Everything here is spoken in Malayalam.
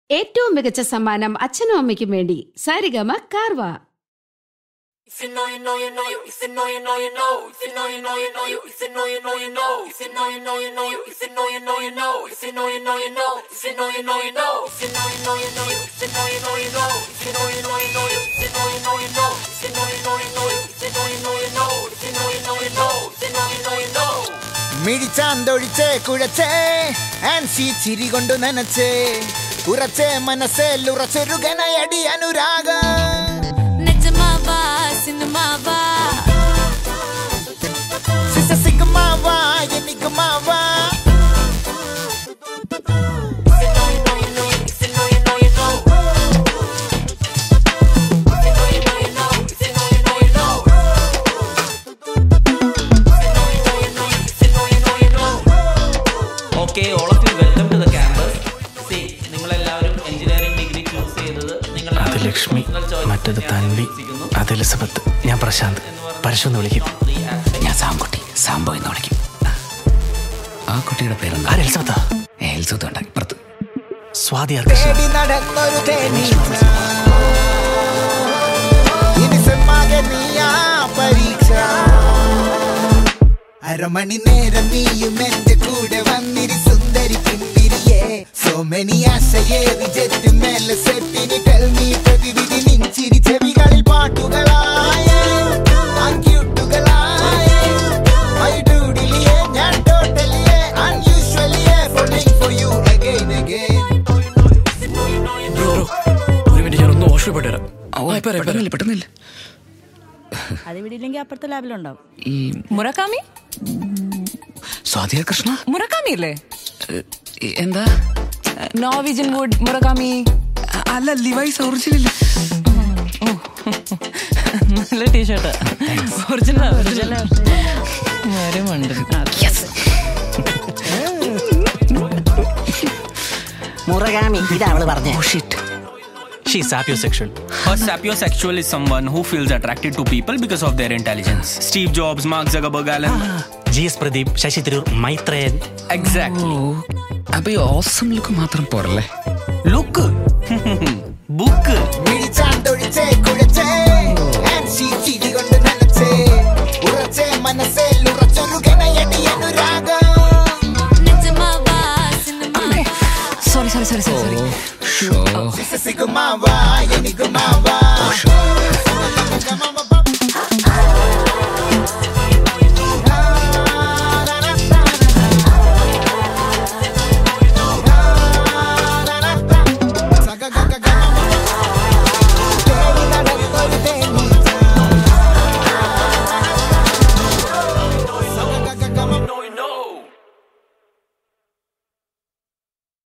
ഏറ്റവും മികച്ച സമ്മാനം അച്ഛനും അമ്മയ്ക്കും വേണ്ടി സാരിഗമ കാർവ If you know, you know, you know, you. If you know, you know, you know. If you know, you know, you know, you. If you know, you know, you know. If you know, you know, you know, you. If you know, you know, you know. If you know, you know, you know. If you know, you know, you know. If you know, you know, you know, you. If you know, you know, you know. If you know, you know, you know, you. If you know, you know, you know. If you know, you know, you know, you. If you know, you know, you know. If you know, you know, you know. If you know, you know, you know. മിഴിച്ചാന്തൊഴിച്ചേ കുഴച്ചേ Ancy ചിരി കൊണ്ടു നനച്ചേ ഉറച്ചേ മനസ്സിൽ ഉറച്ചൊരു ഗണയടി അനുരാഗം നിജമാവാ സിനിമാവാ സിസസിക്കുമാവാ എനിക്കുമാവാ If you know, you know, you know, you. If you know, you know, you know. If you know, you know, you know. If you know, you know, you know. If you know, you know, you know. Okay all of you welcome to the campus see നിങ്ങളെല്ലാവരും എഞ്ചിനീയറിംഗ് ഡിഗ്രി ചൂസ് ചെയ്തത് നിങ്ങളുടെ അത് ലക്ഷ്മി മറ്റത് തൻവി അത് എലിസബത്ത് ഞാൻ പ്രശാന്ത് പരശു എന്ന് വിളിക്കും ഞാൻ സാംകുട്ടി സാംബോ എന്ന് വിളിക്കും ആ കുട്ടിയുടെ പേരെന്താ ആര് എലിസബത്താ എൽസുത്ത് ഉണ്ട് ഇപ്പുറത്ത് സ്വാതി ആർക്കശ തേടി നടന്നൊരു തേനീച്ച ഇനി സെമ്മാകെ നീയാ പരീക്ഷ അരമണി നേരം നീയും എന്റെ കൂടെ വന്നിരി സുന്ദരി പിന്തിരിയേ സോ മെനി ആശയേറി ജെറ്റ് മേലെ സെറ്റിനി ടെൽ മീ പ്രതിവിധി നിഞ്ചിരി ചെവികളിൽ പാട്ടുകളായ ക്യൂട്ടുകളായ മൈ ഡൂഡിലിയെ ഞാൻ ടോട്ടലിയെ അൺയൂഷ്വലിയെ falling for you again again ഒരു മിനിറ്റ് ഞാൻ ഒന്ന് വാഷ്റൂം വരാം പെട്ടെന്നില്ല പെട്ടെന്നില്ല അത് ഇവിടെ ഇല്ലെങ്കിൽ അപ്പുറത്തെ ലാബിലുണ്ടാവും ഈ മുറക്കാമി സ്വാതിയ കൃഷ്ണ മുറക്കാമി അല്ലേ ഈ എന്താ നോർവീജിയൻ വുഡ് മുറക്കാമി അ- അല്ല ലിവൈസ് ഒറിജിനൽ നല്ല ടീഷർട്ട് ഒറിജിനൽ ഒറിജിനൽ വരുമുണ്ട് മുറഗാമി ഇതാ അവള് പറഞ്ഞേ she sapiosexual A sapiosexual is someone who feels attracted to people because of their intelligence. Steve Jobs, Mark Zuckerberg, Alan. G S Pradeep Shashi Tharoor Maitreyan Exactly. അപ്പൊ ഈ ഓസം ലുക്ക് മാത്രം പോരല്ലേ Look. Book. മിഴിച്ചാന്തൊഴിച്ചേ കുഴച്ചേ ആൻസി ചിരി കൊണ്ട് നനച്ചേ ഉറച്ചേ മനസ്സിൽ ഉറച്ചൊരു ഗണയടി അനുരാഗം നിജമാവാ സിനിമാവാ സോറി സോറി സോറി സോറി സിസസിക്കുമാവാ എനിക്കുമാവാ